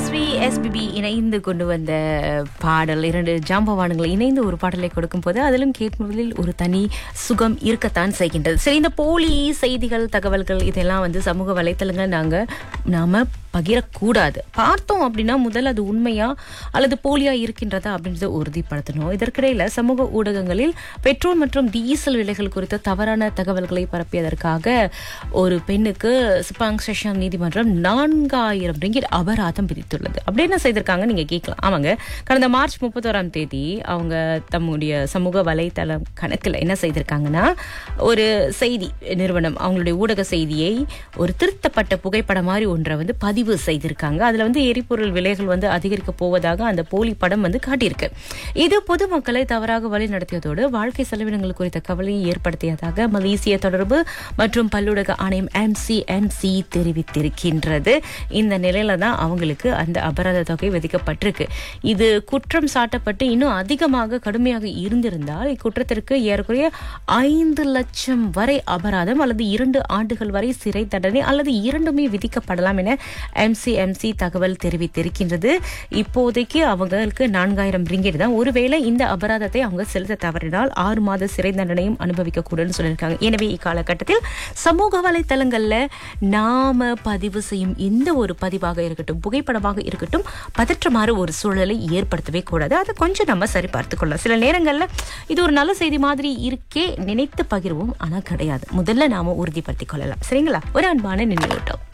SV SPB இணைந்து கொண்டு வந்த பாடல் இரண்டு ஜாம்பவானுங்களை இணைந்து ஒரு பாடலை கொடுக்கும் போது அதிலும் கேட்பதில் ஒரு தனி சுகம் இருக்கத்தான் செய்கின்றது சரி இந்த போலி செய்திகள் தகவல்கள் இதெல்லாம் வந்து சமூக வலைத்தளங்கள் நாங்க நாம பகிரக்கூடாது பார்த்தோம் அப்படின்னா முதல்ல அது உண்மையா அல்லது போலியா இருக்கின்றதா அப்படின்றத உறுதிப்படுத்தணும் இதற்கிடையில சமூக ஊடகங்களில் பெட்ரோல் மற்றும் டீசல் விலைகள் குறித்த தவறான தகவல்களை பரப்பியதற்காக ஒரு பெண்ணுக்கு சிப்பாங் செஷன் நீதிமன்றம் நான்காயிரம் ரிங்கிட் அபராதம் விதித்துள்ளது அப்படி என்ன செய்திருக்காங்க நீங்க கேட்கலாம் ஆமாங்க கடந்த மார்ச் முப்பத்தோராம் தேதி அவங்க தம்முடைய சமூக வலைத்தளம் கணக்குல என்ன செய்திருக்காங்கன்னா ஒரு செய்தி நிறுவனம் அவங்களுடைய ஊடக செய்தியை ஒரு திருத்தப்பட்ட புகைப்படம் மாதிரி ஒன்றை வந்து பதிவு செய்திருக்காங்க அதுல வந்து எரிபொருள் விலைகள் வந்து அதிகரிக்க போவதாக அந்த போலி படம் வந்து காட்டியிருக்கு இது பொதுமக்களை தவறாக வழி நடத்தியதோடு வாழ்க்கை செலவினங்கள் குறித்த கவலையை ஏற்படுத்தியதாக மலேசிய தொடர்பு மற்றும் பல்லுலக ஆணையம் எம்சிஎம்சி தெரிவித்திருக்கின்றது இந்த நிலையில தான் அவங்களுக்கு அந்த அபராத தொகை விதிக்கப்பட்டிருக்கு இது குற்றம் சாட்டப்பட்டு இன்னும் அதிகமாக கடுமையாக இருந்திருந்தால் இக்குற்றத்திற்கு ஏறக்குறைய ஐந்து லட்சம் வரை அபராதம் அல்லது இரண்டு ஆண்டுகள் வரை சிறை தண்டனை அல்லது இரண்டுமே விதிக்கப்படலாம் என எம்சிஎம்சி தகவல் தெரிவித்திருக்கின்றது இப்போதைக்கு அவங்களுக்கு நான்காயிரம் ரிங்கெட் தான் ஒருவேளை இந்த அபராதத்தை அவங்க செலுத்த தவறினால் ஆறு மாத சிறை தண்டனையும் அனுபவிக்க கூடும்னு சொல்லியிருக்காங்க எனவே இக்காலகட்டத்தில் சமூக வலைத்தளங்கள்ல நாம பதிவு செய்யும் எந்த ஒரு பதிவாக இருக்கட்டும் புகைப்படமாக இருக்கட்டும் பதற்றமாறு ஒரு சூழலை ஏற்படுத்தவே கூடாது அதை கொஞ்சம் நம்ம சரி பார்த்து கொள்ளலாம் சில நேரங்கள்ல இது ஒரு நல்ல செய்தி மாதிரி இருக்கே நினைத்து பகிர்வோம் ஆனா கிடையாது முதல்ல நாம உறுதிப்படுத்திக் கொள்ளலாம் சரிங்களா ஒரு அன்பான நினைவூட்டம்